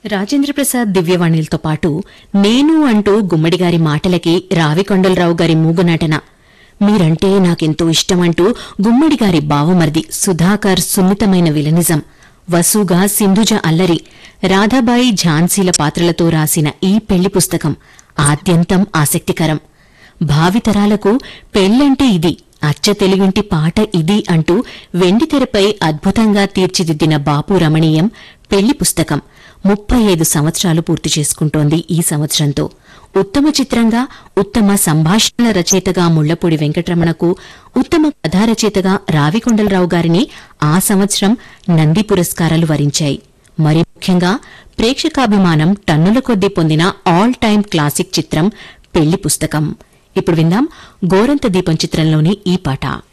రాజేంద్ర ప్రసాద్ దివ్యవాణిలతో పాటు నేను అంటూ గుమ్మడిగారి మాటలకి రావికొండలరావు గారి మూగునాటన మీరంటే నాకెంతో ఇష్టమంటూ గుమ్మడిగారి బావమర్ది సుధాకర్ సున్నితమైన విలనిజం వసుగా సింధుజ అల్లరి రాధాబాయి ఝాన్సీల పాత్రలతో రాసిన ఈ పెళ్లి పుస్తకం ఆద్యంతం ఆసక్తికరం భావితరాలకు పెళ్లంటే ఇది అచ్చ తెలుగింటి పాట ఇది అంటూ వెండితెరపై అద్భుతంగా తీర్చిదిద్దిన బాపు రమణీయం పెళ్లి పుస్తకం ముప్పై ఐదు సంవత్సరాలు పూర్తి చేసుకుంటోంది ఈ సంవత్సరంతో ఉత్తమ చిత్రంగా ఉత్తమ సంభాషణల రచయితగా ముళ్లపూడి వెంకటరమణకు ఉత్తమ కథా రచయితగా రావికొండలరావు గారిని ఆ సంవత్సరం నంది పురస్కారాలు వరించాయి మరి ముఖ్యంగా ప్రేక్షకాభిమానం టన్నుల కొద్దీ పొందిన ఆల్ టైమ్ క్లాసిక్ చిత్రం పెళ్లి పుస్తకం ఇప్పుడు విందాం గోరంత దీపం చిత్రంలోని ఈ పాట